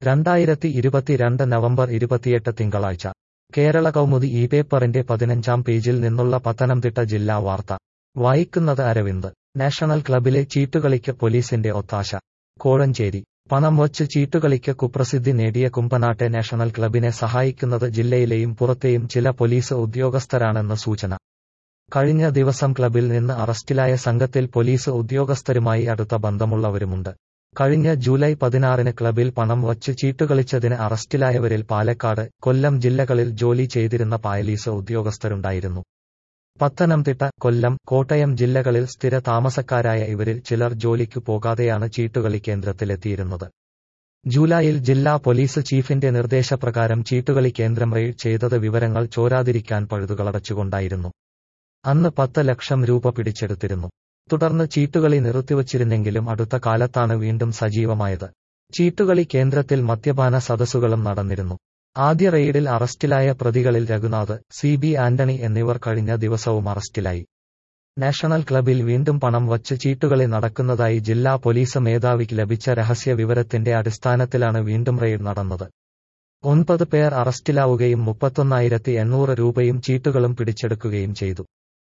രണ്ടായിരത്തി ഇരുപത്തിരണ്ട് നവംബർ ഇരുപത്തിയെട്ട് തിങ്കളാഴ്ച കേരള കൗമുദി ഈ പേപ്പറിന്റെ പതിനഞ്ചാം പേജിൽ നിന്നുള്ള പത്തനംതിട്ട ജില്ലാ വാർത്ത വായിക്കുന്നത് അരവിന്ദ് നാഷണൽ ക്ലബിലെ ചീട്ടുകളിക്ക് പോലീസിന്റെ ഒത്താശ കോഴഞ്ചേരി പണം വച്ച് ചീട്ടുകളിക്ക് കുപ്രസിദ്ധി നേടിയ കുമ്പനാട്ടെ നാഷണൽ ക്ലബിനെ സഹായിക്കുന്നത് ജില്ലയിലെയും പുറത്തെയും ചില പോലീസ് ഉദ്യോഗസ്ഥരാണെന്ന് സൂചന കഴിഞ്ഞ ദിവസം ക്ലബിൽ നിന്ന് അറസ്റ്റിലായ സംഘത്തിൽ പോലീസ് ഉദ്യോഗസ്ഥരുമായി അടുത്ത ബന്ധമുള്ളവരുമുണ്ട് കഴിഞ്ഞ ജൂലൈ പതിനാറിന് ക്ലബിൽ പണം വച്ച് ചീട്ടുകളിച്ചതിന് അറസ്റ്റിലായവരിൽ പാലക്കാട് കൊല്ലം ജില്ലകളിൽ ജോലി ചെയ്തിരുന്ന പായലീസ് ഉദ്യോഗസ്ഥരുണ്ടായിരുന്നു പത്തനംതിട്ട കൊല്ലം കോട്ടയം ജില്ലകളിൽ സ്ഥിര താമസക്കാരായ ഇവരിൽ ചിലർ ജോലിക്കു പോകാതെയാണ് ചീട്ടുകളി കേന്ദ്രത്തിലെത്തിയിരുന്നത് ജൂലൈയിൽ ജില്ലാ പോലീസ് ചീഫിന്റെ നിർദ്ദേശപ്രകാരം ചീട്ടുകളി കേന്ദ്രം റെയ്ഡ് ചെയ്തത് വിവരങ്ങൾ ചോരാതിരിക്കാൻ പഴുതുകളടച്ചുകൊണ്ടായിരുന്നു അന്ന് പത്ത് ലക്ഷം രൂപ പിടിച്ചെടുത്തിരുന്നു തുടർന്ന് ചീട്ടുകളി നിർത്തിവച്ചിരുന്നെങ്കിലും അടുത്ത കാലത്താണ് വീണ്ടും സജീവമായത് ചീട്ടുകളി കേന്ദ്രത്തിൽ മദ്യപാന സദസ്സുകളും നടന്നിരുന്നു ആദ്യ റെയ്ഡിൽ അറസ്റ്റിലായ പ്രതികളിൽ രഘുനാഥ് സി ബി ആന്റണി എന്നിവർ കഴിഞ്ഞ ദിവസവും അറസ്റ്റിലായി നാഷണൽ ക്ലബിൽ വീണ്ടും പണം വച്ച് ചീട്ടുകളി നടക്കുന്നതായി ജില്ലാ പോലീസ് മേധാവിക്ക് ലഭിച്ച രഹസ്യ വിവരത്തിന്റെ അടിസ്ഥാനത്തിലാണ് വീണ്ടും റെയ്ഡ് നടന്നത് ഒൻപത് പേർ അറസ്റ്റിലാവുകയും മുപ്പത്തൊന്നായിരത്തി എണ്ണൂറ് രൂപയും ചീട്ടുകളും പിടിച്ചെടുക്കുകയും ചെയ്തു